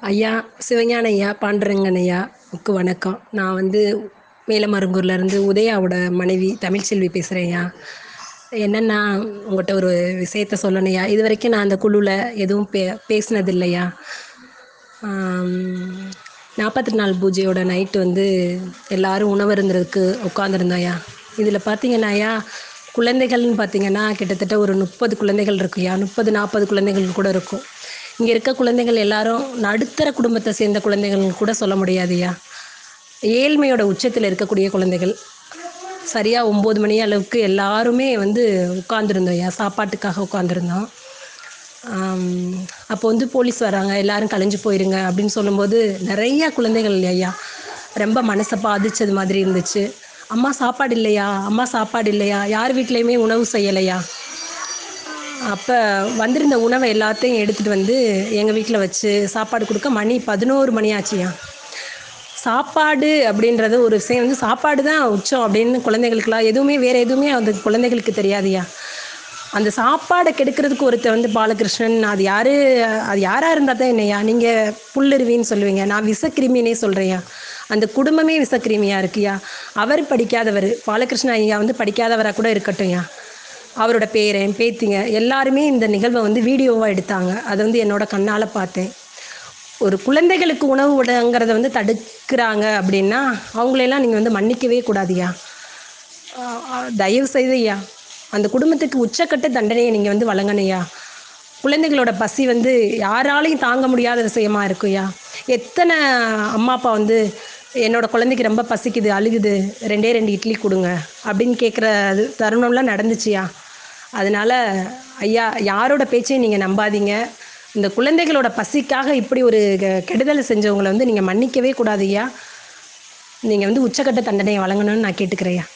ஐயா சிவஞான ஐயா பாண்டுரங்கன் ஐயாவுக்கு வணக்கம் நான் வந்து மேலமருங்கூர்லேருந்து உதயாவோட மனைவி தமிழ்செல்வி பேசுகிறேன் ஐயா என்னென்னா உங்கள்கிட்ட ஒரு விஷயத்த சொல்லணும் ஐயா இது வரைக்கும் நான் அந்த குழுவில் எதுவும் பே பேசினது இல்லையா நாற்பத்தெட்டு நாள் பூஜையோட நைட்டு வந்து எல்லோரும் உணவருந்துறதுக்கு உட்காந்துருந்தோம் ஐயா இதில் பார்த்தீங்கன்னா ஐயா குழந்தைகள்னு பார்த்தீங்கன்னா கிட்டத்தட்ட ஒரு முப்பது குழந்தைகள் இருக்குயா முப்பது நாற்பது குழந்தைகள் கூட இருக்கும் இங்கே இருக்க குழந்தைகள் எல்லாரும் நடுத்தர குடும்பத்தை சேர்ந்த குழந்தைகள்னு கூட சொல்ல முடியாதுயா ஏழ்மையோட உச்சத்தில் இருக்கக்கூடிய குழந்தைகள் சரியாக ஒம்பது மணி அளவுக்கு எல்லாருமே வந்து உட்காந்துருந்தோம் ஐயா சாப்பாட்டுக்காக உட்காந்துருந்தோம் அப்போ வந்து போலீஸ் வராங்க எல்லாரும் கலைஞ்சு போயிருங்க அப்படின்னு சொல்லும்போது நிறையா குழந்தைகள் ஐயா ரொம்ப மனசை பாதித்தது மாதிரி இருந்துச்சு அம்மா சாப்பாடு இல்லையா அம்மா சாப்பாடு இல்லையா யார் வீட்லேயுமே உணவு செய்யலையா அப்போ வந்திருந்த உணவை எல்லாத்தையும் எடுத்துகிட்டு வந்து எங்கள் வீட்டில் வச்சு சாப்பாடு கொடுக்க மணி பதினோரு மணி ஆச்சுயா சாப்பாடு அப்படின்றது ஒரு விஷயம் வந்து சாப்பாடு தான் உச்சம் அப்படின்னு குழந்தைகளுக்குலாம் எதுவுமே வேறு எதுவுமே அந்த குழந்தைகளுக்கு தெரியாதுயா அந்த சாப்பாடை கெடுக்கிறதுக்கு ஒருத்தர் வந்து பாலகிருஷ்ணன் அது யார் அது யாராக இருந்தால் தான் என்னையா நீங்கள் புல்லுருவின்னு சொல்லுவீங்க நான் விஷக்கிருமினே சொல்கிறேயா அந்த குடும்பமே விஷக்கிருமியாக இருக்குயா அவர் படிக்காதவர் பாலகிருஷ்ண ஐயா வந்து படிக்காதவராக கூட இருக்கட்டும்யா அவரோட பேரன் பேத்திங்க எல்லாருமே இந்த நிகழ்வை வந்து வீடியோவாக எடுத்தாங்க அதை வந்து என்னோட கண்ணால் பார்த்தேன் ஒரு குழந்தைகளுக்கு உணவு விடங்கிறத வந்து தடுக்கிறாங்க அப்படின்னா அவங்களெல்லாம் நீங்கள் வந்து மன்னிக்கவே கூடாதுயா தயவு செய்து ஐயா அந்த குடும்பத்துக்கு உச்சக்கட்ட தண்டனையை நீங்கள் வந்து வழங்கணையா குழந்தைகளோட பசி வந்து யாராலையும் தாங்க முடியாத விஷயமா இருக்குயா எத்தனை அம்மா அப்பா வந்து என்னோட குழந்தைக்கு ரொம்ப பசிக்குது அழுகுது ரெண்டே ரெண்டு இட்லி கொடுங்க அப்படின்னு கேட்குற தருணம்லாம் நடந்துச்சியா அதனால் ஐயா யாரோட பேச்சையும் நீங்கள் நம்பாதீங்க இந்த குழந்தைகளோட பசிக்காக இப்படி ஒரு கெடுதலை செஞ்சவங்களை வந்து நீங்கள் மன்னிக்கவே கூடாது ஐயா நீங்கள் வந்து உச்சக்கட்ட தண்டனையை வழங்கணும்னு நான் கேட்டுக்கிறேயா